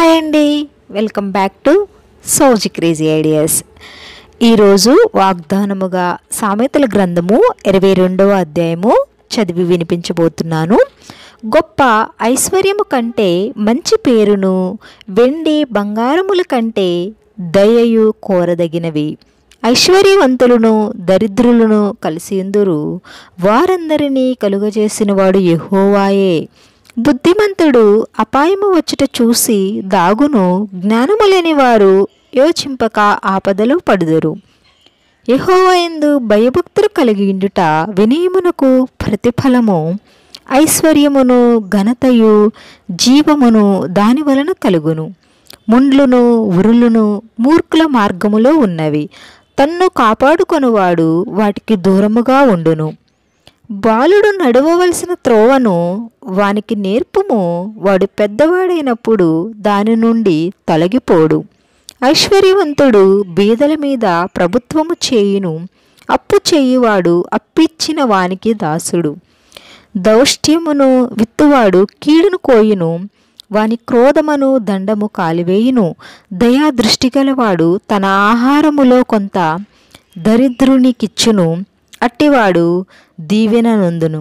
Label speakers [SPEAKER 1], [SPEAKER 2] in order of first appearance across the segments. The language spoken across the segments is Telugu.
[SPEAKER 1] హాయ్ అండి welcome back to Souji crazy ideas ఈరోజు వాగ్దానముగా సామెతల గ్రంథము ఇరవై రెండవ అధ్యాయము చదివి వినిపించబోతున్నాను గొప్ప ఐశ్వర్యము కంటే మంచి పేరును వెండి బంగారముల కంటే దయయు కోరదగినవి ఐశ్వర్యవంతులను దరిద్రులను కలిసిందురు వారందరినీ కలుగజేసినవాడు యెహోవాయే బుద్ధిమంతుడు అపాయము వచ్చుట చూసి దాగును జ్ఞానము లేని వారు యోచింపక ఆపదలో పడుదురు యహోవయందు భయభక్తులు కలిగి ఉండుట వినయమునకు ప్రతిఫలము ఐశ్వర్యమును ఘనతయు జీవమును దాని వలన కలుగును ముండ్లును ఉరులును మూర్ఖుల మార్గములో ఉన్నవి తన్ను కాపాడుకొనువాడు వాటికి దూరముగా ఉండును బాలుడు నడవవలసిన త్రోవను వానికి నేర్పుము వాడు పెద్దవాడైనప్పుడు దాని నుండి తొలగిపోడు ఐశ్వర్యవంతుడు బీదల మీద ప్రభుత్వము చేయును అప్పు చేయువాడు అప్పిచ్చిన వానికి దాసుడు దౌష్ట్యమును విత్తువాడు కీడును కోయును వాని క్రోధమును దండము కాలివేయును దయా దృష్టి గలవాడు తన ఆహారములో కొంత దరిద్రునికిచ్చును అట్టివాడు దీవెన నొందును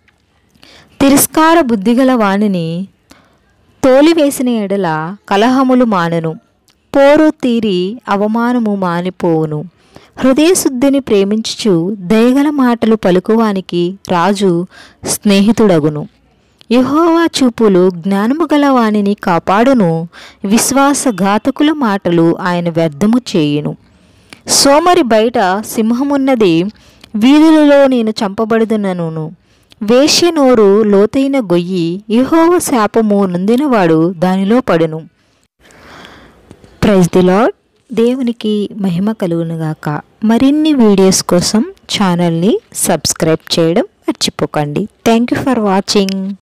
[SPEAKER 1] తిరస్కార బుద్ధిగల వానిని తోలివేసిన ఎడల కలహములు మానెను పోరు తీరి అవమానము మానిపోవును హృదయశుద్ధిని ప్రేమించుచు దయగల మాటలు పలుకువానికి రాజు స్నేహితుడగును యహోవా చూపులు జ్ఞానము గల వానిని కాపాడును విశ్వాసఘాతకుల మాటలు ఆయన వ్యర్థము చేయును సోమరి బయట సింహమున్నది వీధులలో నేను చంపబడుదునను వేశ్య నోరు లోతైన గొయ్యి యహోవ శాపము నొందినవాడు దానిలో పడును ప్రైజ్ ది లాడ్ దేవునికి మహిమ కలుగునుగాక మరిన్ని వీడియోస్ కోసం ఛానల్ని సబ్స్క్రైబ్ చేయడం మర్చిపోకండి థ్యాంక్ యూ ఫర్ వాచింగ్